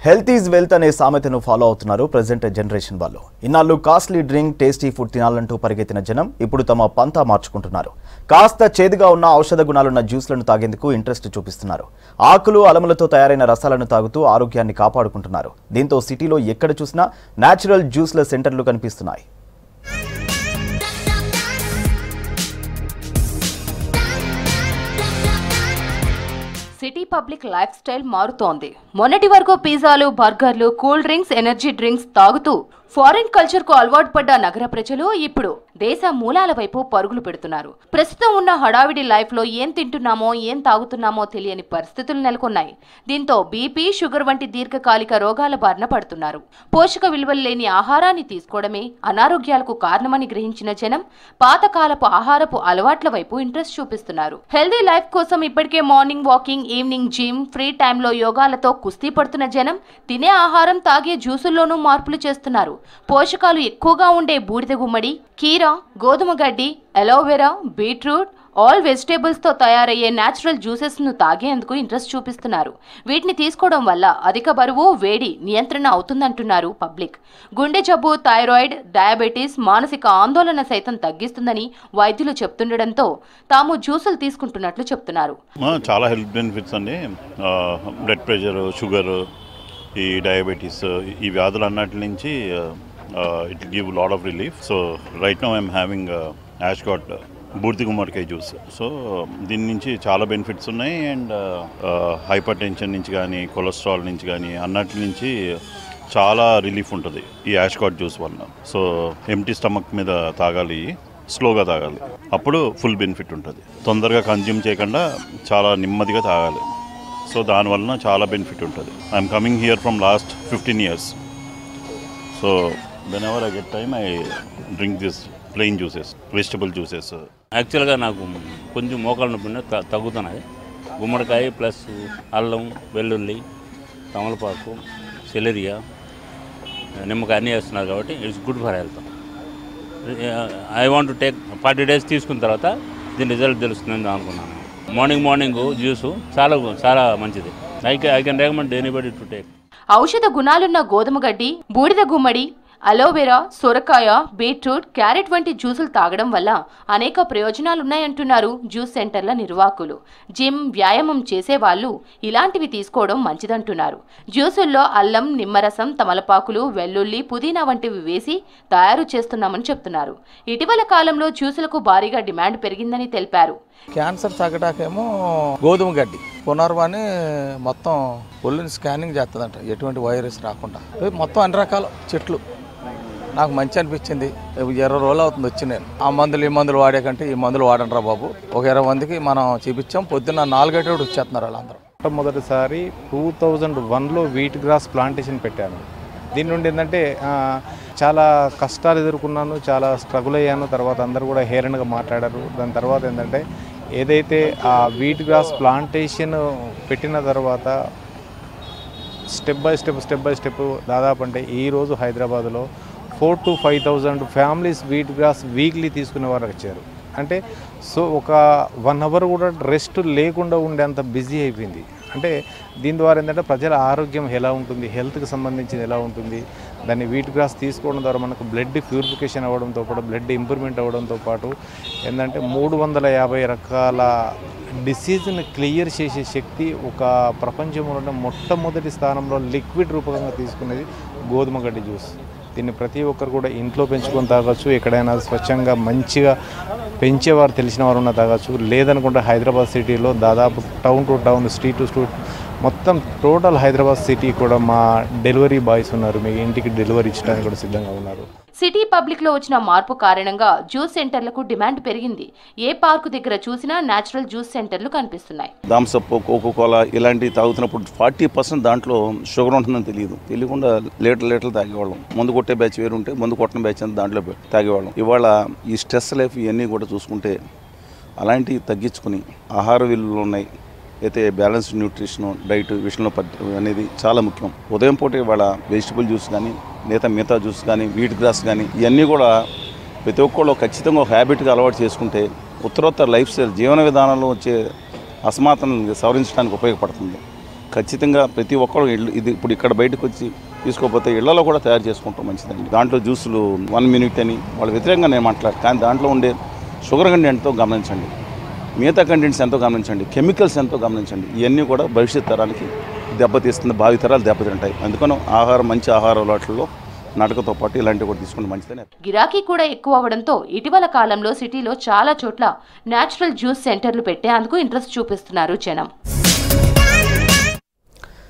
health is wealth అనే సామెతను follow అవుతున్నారు ప్రజెంట్ జనరేషన్ వాళ్ళు ఇన్నాళ్ళు కాస్ట్లీ డ్రింక్ టేస్టీ ఫుడ్ తినాలంటూ పరిగెత్తిన జనం ఇప్పుడు తమ పంతా మార్చుకుంటున్నారు కాస్త చేదుగా ఉన్న ఔషధ గుణాలున్న జ్యూస్లను తాగేందుకు ఇంట్రెస్ట్ చూపిస్తున్నారు ఆకులు అలములతో తయారైన రసాలను తాగుతూ ఆరోగ్యాన్ని కాపాడుకుంటున్నారు దీంతో సిటీలో ఎక్కడ చూసినా నేచురల్ జ్యూస్ల సెంటర్లు కనిపిస్తున్నాయి సిటీ పబ్లిక్ లైఫ్ స్టైల్ మారుతోంది మొన్నటి వరకు పిజ్జాలు బర్గర్లు కూల్ డ్రింక్స్ ఎనర్జీ డ్రింక్స్ తాగుతూ ఫారిన్ కల్చర్ కు అలవాటు పడ్డ నగర ప్రజలు ఇప్పుడు దేశ మూలాల వైపు పరుగులు పెడుతున్నారు ప్రస్తుతం ఉన్న హడావిడి లైఫ్ లో ఏం తింటున్నామో ఏం తాగుతున్నామో తెలియని పరిస్థితులు నెలకొన్నాయి దీంతో బీపీ షుగర్ వంటి దీర్ఘకాలిక రోగాల బారిన పడుతున్నారు పోషక విలువలు లేని ఆహారాన్ని తీసుకోవడమే అనారోగ్యాలకు కారణమని గ్రహించిన జనం పాతకాలపు ఆహారపు అలవాట్ల వైపు ఇంట్రెస్ట్ చూపిస్తున్నారు హెల్దీ లైఫ్ కోసం ఇప్పటికే morning walking evening gym free టైంలో యోగాలతో కుస్తీ పడుతున్న జనం తినే ఆహారం తాగే జ్యూసుల్లోనూ మార్పులు చేస్తున్నారు పోషకాలు ఎక్కువగా ఉండే బూడిద గుమ్మడి కీరా గోధుమ గడ్డి అలోవెరా బీట్రూట్ ఆల్ వెజిటేబుల్స్ తో తయారయ్యే నేచురల్ జ్యూసెస్ ను తాగేందుకు ఇంట్రెస్ట్ చూపిస్తున్నారు వీటిని తీసుకోవడం వల్ల అధిక బరువు వేడి నియంత్రణ అవుతుందంటున్నారు పబ్లిక్ గుండె జబ్బు థైరాయిడ్ డయాబెటీస్ మానసిక ఆందోళన సైతం తగ్గిస్తుందని వైద్యులు చెప్తుండటంతో తాము జ్యూసులు తీసుకుంటున్నట్లు చెప్తున్నారు ఆ, చాలా హెల్త్ బెనిఫిట్స్ అండి బ్లడ్ ప్రెషర్ షుగర్ ఈ డయాబెటీస్ ఈ వ్యాధులు అన్నిటి నుంచి it give lot of relief so right now I'm having ash gourd బూర్తి గుమ్మడికాయ జ్యూస్ సో దీని నుంచి చాలా బెనిఫిట్స్ ఉన్నాయి అండ్ హైపర్ టెన్షన్ నుంచి కానీ కొలెస్ట్రాల్ నుంచి కానీ అన్నిటి నుంచి చాలా రిలీఫ్ ఉంటుంది ఈ యాష్ గాట్ జ్యూస్ వల్ల సో ఎంటీ స్టమక్ మీద తాగాలి స్లోగా తాగాలి అప్పుడు ఫుల్ బెనిఫిట్ ఉంటుంది తొందరగా కన్జ్యూమ్ చేయకుండా చాలా నెమ్మదిగా తాగాలి సో దానివలన చాలా బెనిఫిట్ ఉంటుంది I'm coming here from last fifteen years so whenever I get time I drink this plain juices vegetable juices యాక్చువల్గా నాకు కొంచెం మోకాలు నొప్పి ఉన్నది త- తగ్గుతున్నాయి గుమ్మడికాయ ప్లస్ అల్లం వెల్లుల్లి తమలపాకు సెలరియా నిమ్మకాయ అన్నీ వేస్తున్నారు కాబట్టి it's good for health I want to take forty days తీసుకున్న తర్వాత దీని రిజల్ట్ తెలుస్తుందని అనుకున్నాను మార్నింగ్ మార్నింగ్ జ్యూసు చాలా చాలా మంచిది I I can recommend anybody to take ఔషధ గుణాలున్న గోధుమ గడ్డి బూడిద గుమ్మడి అలోవెరా సొరకాయ బీట్రూట్ క్యారెట్ వంటి జ్యూసులు తాగడం వల్ల అనేక ప్రయోజనాలున్నాయంటున్నారు జ్యూస్ సెంటర్ల నిర్వాహకులు జిమ్ వ్యాయామం చేసే వాళ్ళు ఇలాంటివి తీసుకోవడం మంచిదంటున్నారు జ్యూసుల్లో అల్లం నిమ్మరసం తమలపాకులు వెల్లుల్లి పుదీనా వంటివి వేసి తయారు చేస్తున్నామని చెప్తున్నారు ఇటీవల కాలంలో జ్యూసులకు భారీగా డిమాండ్ పెరిగిందని తెలిపారు క్యాన్సర్ తగ్గడాకేమో గోధుమ గడ్డి పునర్వాని మొత్తం ఒళ్ళుని స్కానింగ్ చేస్తుందంట ఎటువంటి వైరస్ రాకుండా ఇవి మొత్తం అన్ని రకాల చెట్లు నాకు మంచి అనిపించింది ఇరవై రోజులు అవుతుంది వచ్చి నేను ఆ మందులు ఈ మందులు వాడే కంటే ఈ మందులు వాడండి రా బాబు ఒక ఇరవై మందికి మనం చూపించాం పొద్దున్న నాలుగేటప్పుడు వచ్చేస్తున్నారు వాళ్ళందరూ మొట్టమొదటిసారి టూ థౌజండ్ వన్లో వీట్ గ్రాస్ ప్లాంటేషన్ పెట్టాను దీని నుండి ఏంటంటే ఆ, చాలా కష్టాలు ఎదుర్కొన్నాను చాలా స్ట్రగుల్ అయ్యాను తర్వాత అందరూ కూడా హేరన్గా మాట్లాడారు దాని తర్వాత ఏంటంటే ఏదైతే ఆ వీట్ గ్రాస్ ప్లాంటేషన్ పెట్టిన తర్వాత step by step step by step దాదాపు అంటే ఈరోజు హైదరాబాద్లో four to five thousand families wheat grass weekly తీసుకునే వారు వచ్చారు అంటే సో ఒక వన్ అవర్ కూడా రెస్ట్ లేకుండా ఉండేంత బిజీ అయిపోయింది అంటే దీని ద్వారా ఏంటంటే ప్రజల ఆరోగ్యం ఎలా ఉంటుంది హెల్త్కి సంబంధించింది ఎలా ఉంటుంది దాన్ని వీట్ గ్రాస్ తీసుకోవడం ద్వారా మనకు బ్లడ్ ప్యూరిఫికేషన్ అవ్వడంతో పాటు బ్లడ్ ఇంప్రూవ్మెంట్ అవ్వడంతో పాటు ఏంటంటే మూడు వందల యాభై రకాల డిసీజ్ని క్లియర్ చేసే శక్తి ఒక ప్రపంచంలో మొట్టమొదటి స్థానంలో లిక్విడ్ రూపకంగా తీసుకునేది గోధుమ గడ్డి జ్యూస్ దీన్ని ప్రతి ఒక్కరు కూడా ఇంట్లో పెంచుకొని తాగొచ్చు ఎక్కడైనా స్వచ్ఛంగా మంచిగా పెంచేవారు తెలిసిన వారు ఉన్న తాగొచ్చు లేదనుకుంటే హైదరాబాద్ సిటీలో దాదాపు town to town street to street మొత్తం టోటల్ హైదరాబాద్ సిటీ కూడా మా డెలివరీ బాయ్స్ ఉన్నారు మీ ఇంటికి డెలివరీ ఇచ్చడానికి కూడా సిద్ధంగా ఉన్నారు సిటీ పబ్లిక్ లో వచ్చిన మార్పు కారణంగా జ్యూస్ సెంటర్లకు డిమాండ్ పెరిగింది ఏ పార్కు దగ్గర చూసినా నేచురల్ జ్యూస్ సెంటర్లు కనిపిస్తున్నాయి దామ్సప్ కోకో కోలా ఇలాంటివి తాగుతున్నప్పుడు ఫార్టీ పర్సెంట్ దాంట్లో షుగర్ ఉంటుందని తెలియదు తెలియకుండా లీటర్ లీటర్లు తాగేవాళ్ళం ముందు కొట్టే బ్యాచ్ వేరు ఉంటే ముందు కొట్టిన బ్యాచ్ అంతా దాంట్లో పె- తాగేవాళ్ళం ఇవాళ ఈ స్ట్రెస్ లైఫ్ ఇవన్నీ కూడా చూసుకుంటే అలాంటివి తగ్గించుకుని ఆహార విలువలు ఉన్నాయి అయితే బ్యాలెన్స్డ్ న్యూట్రిషన్ డైట్ విషయంలో పట్- అనేది చాలా ముఖ్యం ఉదయం పూట ఇవాళ వెజిటబుల్ జ్యూస్ కానీ మిగతా మిగతా జ్యూస్ కానీ వీట్ గ్రాస్ కానీ ఇవన్నీ కూడా ప్రతి ఒక్కళ్ళు ఖచ్చితంగా ఒక హ్యాబిట్గా అలవాటు చేసుకుంటే ఉత్తరోత్తర లైఫ్ స్టైల్ జీవన విధానంలో వచ్చే అసమానతలను సవరించడానికి ఉపయోగపడుతుంది ఖచ్చితంగా ప్రతి ఒక్కరు ఇళ్ళు ఇది ఇప్పుడు ఇక్కడ బయటకు వచ్చి తీసుకోకపోతే ఇళ్లలో కూడా తయారు చేసుకుంటాం మంచిదండి దాంట్లో జ్యూసులు వన్ మినిట్ అని వాళ్ళ వ్యతిరేకంగా నేను మాట్లాడు కానీ దాంట్లో ఉండే షుగర్ కంటెంట్ ఎంతో గమనించండి మిగతా కంటెంట్స్ ఎంతో గమనించండి కెమికల్స్ ఎంతో గమనించండి ఇవన్నీ కూడా భవిష్యత్ తరాలకి దెబ్బతీస్తుంది భావి తరాలు దెబ్బతింటాయి అందుకని ఆహారం మంచి ఆహార అలవాట్లలో నడకతో పాటు ఇలాంటివి కూడా తీసుకుంటే మంచిదని గిరాకీ కూడా ఎక్కువ అవడంతో ఇటీవల కాలంలో సిటీలో చాలా చోట్ల నేచురల్ జ్యూస్ సెంటర్లు పెట్టేందుకు ఇంట్రెస్ట్ చూపిస్తున్నారు జనం